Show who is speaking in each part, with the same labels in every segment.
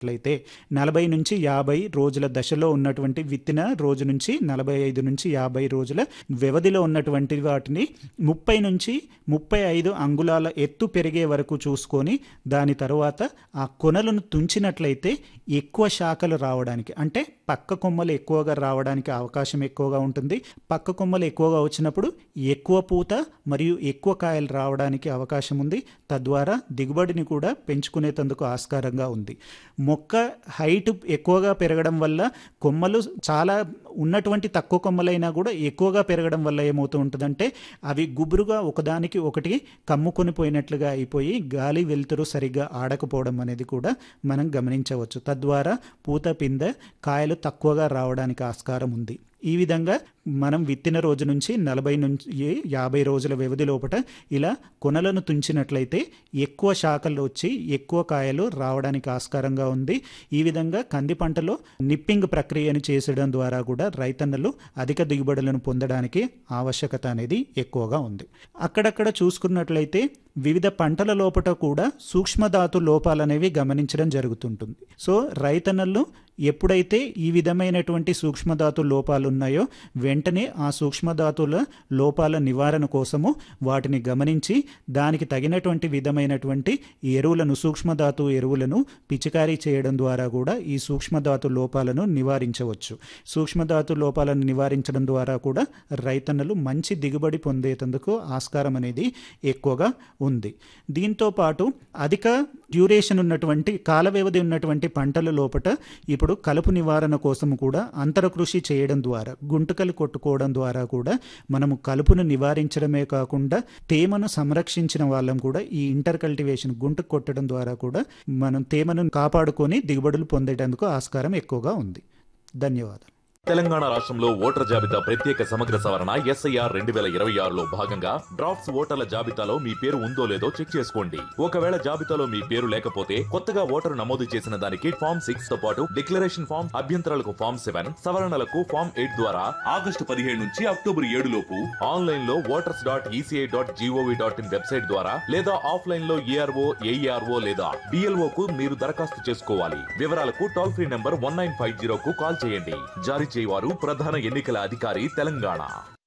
Speaker 1: అయితే నలభై నుంచి యాభై రోజుల దశలో ఉన్నటువంటి విత్తిన రోజు నుంచి నలభై ఐదు నుంచి యాభై రోజుల వ్యవధిలో ఉన్నటువంటి వాటిని ముప్పై నుంచి ముప్పై ఐదు అంగుళాల ఎత్తు పెరిగే వరకు చూసుకొని దాని తర్వాత ఆ కొనలను తుంచినట్లయితే ఎక్కువ శాఖలు రావడానికి అంటే పక్క కొమ్మలు ఎక్కువగా రావడానికి అవకాశం ఎక్కువగా ఉంటుంది పక్క కొమ్మలు ఎక్కువగా వచ్చినప్పుడు ఎక్కువ పూత మరియు ఎక్కువ కాయలు రావడానికి అవకాశం ఉంది తద్వారా దిగుబడిని కూడా పెంచుకునేందుకు ఆస్కారంగా ఉంది మొక్క హైట్ ఎక్కువగా పెరగడం వల్ల కొమ్మలు చాలా ఉన్నటువంటి తక్కువ కొమ్మలైనా కూడా ఎక్కువగా పెరగడం వల్ల ఏమవుతూ ఉంటుందంటే అవి గుబురుగా ఒకదానికి ఒకటి కమ్ముకొని పోయినట్లుగా అయిపోయి గాలి వెలుతురు సరిగ్గా ఆడకపోవడం అనేది కూడా మనం గమనించవచ్చు తద్వారా పూత పింద కాయలు తక్కువగా రావడానికి ఆస్కారం ఉంది ఈ విధంగా మనం విత్తిన రోజు నుంచి నలభై నుంచి యాభై రోజుల వ్యవధి లోపల ఇలా కొనలను తుంచినట్లయితే ఎక్కువ శాఖలు వచ్చి ఎక్కువ కాయలు రావడానికి ఆస్కారంగా ఉంది ఈ విధంగా కంది పంటలో నిప్పింగ్ ప్రక్రియను చేసడం ద్వారా కూడా రైతన్నలు అధిక దిగుబడులను పొందడానికి ఆవశ్యకత అనేది ఎక్కువగా ఉంది అక్కడక్కడ చూసుకున్నట్లయితే వివిధ పంటల లోపల కూడా సూక్ష్మధాతు లోపాలనేవి గమనించడం జరుగుతుంటుంది సో రైతన్నలు ఎప్పుడైతే ఈ విధమైనటువంటి సూక్ష్మధాతు లోపాలు ఉన్నాయో వెంటనే ఆ సూక్ష్మధాతుల లోపాల నివారణ కోసము వాటిని గమనించి దానికి తగినటువంటి విధమైనటువంటి ఎరువులను సూక్ష్మధాతు ఎరువులను పిచికారీ చేయడం ద్వారా కూడా ఈ సూక్ష్మధాతు లోపాలను నివారించవచ్చు సూక్ష్మధాతు లోపాలను నివారించడం ద్వారా కూడా రైతన్నలు మంచి దిగుబడి పొందేందుకు ఆస్కారం అనేది ఎక్కువగా ఉంది దీంతో పాటు అధిక డ్యూరేషన్ ఉన్నటువంటి కాల వ్యవధి ఉన్నటువంటి పంటల లోపల ఇప్పుడు కలుపు నివారణ కోసం కూడా అంతర కృషి చేయడం ద్వారా గుంటకలు కొట్టుకోవడం ద్వారా కూడా మనము కలుపును నివారించడమే కాకుండా తేమను సంరక్షించిన వాళ్ళం కూడా ఈ ఇంటర్ కల్టివేషన్ గుంట కొట్టడం ద్వారా కూడా మనం తేమను కాపాడుకొని దిగుబడులు పొందేటందుకు ఆస్కారం ఎక్కువగా ఉంది ధన్యవాదాలు
Speaker 2: తెలంగాణ రాష్ట్రంలో ఓటర్ జాబితా ప్రత్యేక సమగ్ర సవరణ ఎస్ఐఆర్ రెండు వేల ఇరవై ఆరులో భాగంగా డ్రాఫ్ట్స్ ఓటర్ల జాబితాలో మీ పేరు ఉందో లేదో చెక్ చేసుకోండి ఒకవేళ జాబితాలో మీ పేరు లేకపోతే కొత్తగా ఓటరు నమోదు చేసిన దానికి ఫామ్ సిక్స్ తో పాటు డిక్లరేషన్ ఫామ్ అభ్యంతరాలకు ఫామ్ సెవెన్ సవరణలకు ఫామ్ ఎయిట్ ద్వారా ఆగస్టు పదిహేడు నుంచి అక్టోబర్ ఏడు లోపు ఆన్లైన్ లో voters dot ECI dot gov dot in website ద్వారా లేదా ఆఫ్లైన్ లో ఏఆర్ఓ ఏఈఆర్ఓ లేదా డిఎల్ఓ కు మీరు దరఖాస్తు చేసుకోవాలి వివరాలకు toll free number one nine five zero కు కాల్ చేయండి జారీ చేయవారు ప్రధాన ఎన్నికల అధికారి తెలంగాణ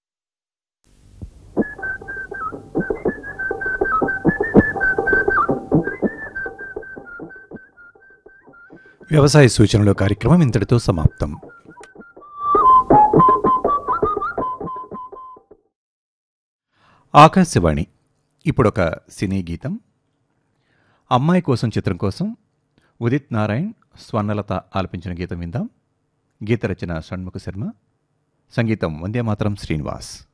Speaker 3: వ్యవసాయ సూచనలు కార్యక్రమం ఇంతటితో సమాప్తం ఆకాశవాణి ఇప్పుడొక సినీ గీతం అమ్మాయి కోసం చిత్రం కోసం ఉదిత్ నారాయణ్ స్వర్ణలత ఆలపించిన గీతం విందాం గీత రచన షణ్ముఖ శర్మ సంగీతం వందే మాతరం శ్రీనివాస్